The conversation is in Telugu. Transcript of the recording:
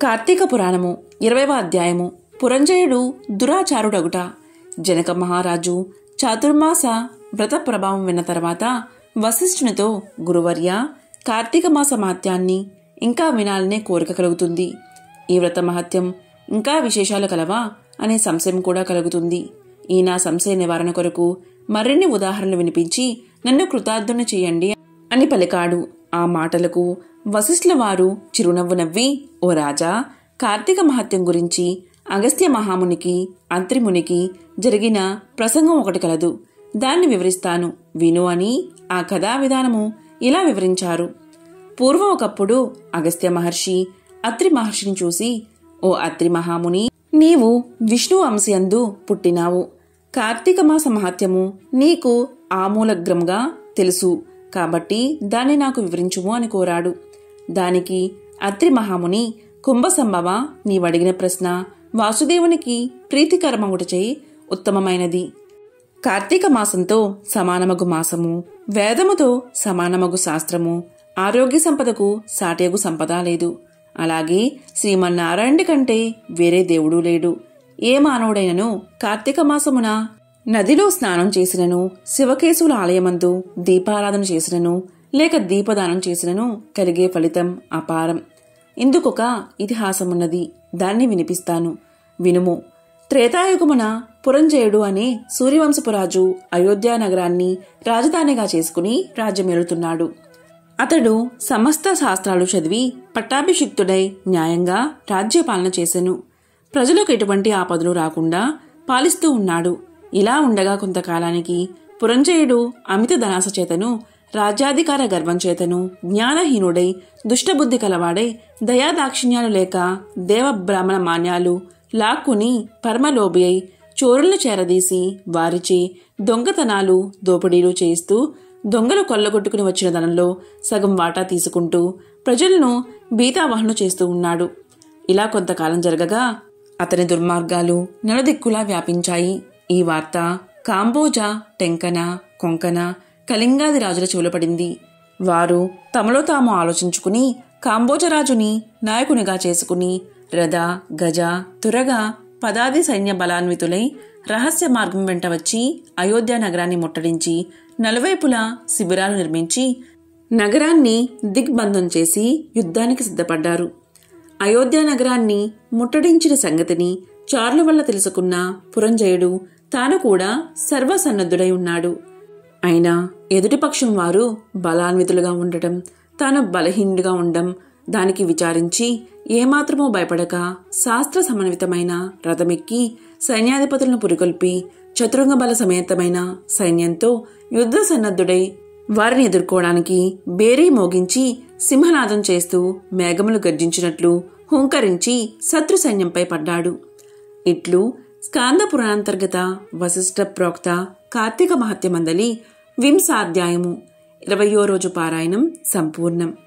కార్తీక పురాణము ఇరవైవ అధ్యాయము పురంజయుడు దురాచారుడగుట జనక మహారాజు చాతుర్మాస వ్రత ప్రభావం విన్న తర్వాత వశిష్ఠునితో గురువర్య కార్తీక మాస మహత్యాన్ని ఇంకా వినాలనే కోరిక కలుగుతుంది ఈ వ్రత మహత్యం ఇంకా విశేషాలు కలవా అనే సంశయం కూడా కలుగుతుంది ఈ నా సంశయ నివారణ కొరకు మరిన్ని ఉదాహరణలు వినిపించి నన్ను కృతార్థుని చేయండి అని పలికాడు ఆ మాటలకు వశిష్ఠుల వారు చిరునవ్వు నవ్వి ఓ రాజా కార్తీక మహత్యం గురించి అగస్త్య మహామునికి అంత్రిమునికి జరిగిన ప్రసంగం ఒకటి కలదు దాన్ని వివరిస్తాను విను అని ఆ కథా విధానము ఇలా వివరించారు పూర్వం ఒకప్పుడు అగస్త్య మహర్షి అత్రి మహర్షిని చూసి ఓ అత్రి మహాముని నీవు విష్ణు వంశయందు పుట్టినావు కార్తీక మాస మహత్యము నీకు ఆమూలగ్రంగా తెలుసు కాబట్టి దాన్ని నాకు వివరించుము అని కోరాడు దానికి అత్రి మహాముని కుంభసంభవ నీవడిగిన ప్రశ్న వాసుదేవునికి ప్రీతికరమగుట చేయి ఉత్తమమైనది కార్తీక మాసంతో సమానమగు మాసము వేదముతో సమానమగు శాస్త్రము ఆరోగ్య సంపదకు సాటేగు సంపద లేదు అలాగే శ్రీమన్నారాయణుడి కంటే వేరే దేవుడు లేడు ఏ మానవుడైనను కార్తీక మాసమున నదిలో స్నానం చేసినను శివకేశవుల ఆలయమందు దీపారాధన చేసినను లేక దీపదానం చేసినను కలిగే ఫలితం అపారం ఇందుకొక ఇతిహాసమున్నది దాన్ని వినిపిస్తాను వినుము త్రేతాయుగమున పురంజయుడు అనే సూర్యవంశపురాజు అయోధ్య నగరాన్ని రాజధానిగా చేసుకుని రాజ్యమేలుతున్నాడు అతడు సమస్త శాస్త్రాలు చదివి పట్టాభిషిక్తుడై న్యాయంగా రాజ్యపాలన చేసెను ప్రజలకు ఎటువంటి ఆపదలు రాకుండా పాలిస్తూ ఉన్నాడు ఇలా ఉండగా కొంతకాలానికి పురంజయుడు అమిత ధనాస చేతను రాజ్యాధికార గర్వం చేతను జ్ఞానహీనుడై దుష్టబుద్ధి కలవాడై దయాదాక్షిణ్యాలు లేక దేవ బ్రాహ్మణ మాన్యాలు లాక్కుని పరమలోబి అయి చోరులను చేరదీసి వారిచే దొంగతనాలు దోపిడీలు చేయిస్తూ దొంగలు కొల్లగొట్టుకుని వచ్చిన ధనంలో సగం వాటా తీసుకుంటూ ప్రజలను బీతావహన చేస్తూ ఉన్నాడు ఇలా కొంతకాలం జరగగా అతని దుర్మార్గాలు నలుదిక్కులా వ్యాపించాయి ఈ వార్త కాంబోజ టెంకన కొంకన కళింగాది రాజుల చెవుల పడింది వారు తమలో తాము ఆలోచించుకుని కాంబోజరాజుని నాయకునిగా చేసుకుని రథ గజ తురగా పదాది సైన్య బలాన్వితులై రహస్య మార్గం వెంట వచ్చి అయోధ్య నగరాన్ని ముట్టడించి నలువైపులా శిబిరాలు నిర్మించి నగరాన్ని దిగ్బంధం చేసి యుద్ధానికి సిద్ధపడ్డారు అయోధ్య నగరాన్ని ముట్టడించిన సంగతిని చార్ల వల్ల తెలుసుకున్న పురంజయుడు తాను కూడా సర్వసన్నద్ధుడై ఉన్నాడు అయినా ఎదుటిపక్షం వారు బలాన్వితులుగా ఉండటం తాను బలహీనుడిగా ఉండడం దానికి విచారించి ఏమాత్రమో భయపడక శాస్త్ర సమన్వితమైన రథమెక్కి సైన్యాధిపతులను పురికొల్పి చతురంగ బల సమేతమైన సైన్యంతో యుద్ధ సన్నద్ధుడై వారిని ఎదుర్కోవడానికి బేరీ మోగించి సింహనాదం చేస్తూ మేఘములు గర్జించినట్లు హుంకరించి శత్రు సైన్యంపై పడ్డాడు ఇట్లు స్కాంద పురాణాంతర్గత వశిష్ఠ ప్రోక్త కార్తీక మహత్యమందలి వింసాధ్యాయము ఇరవయో రోజు పారాయణం సంపూర్ణం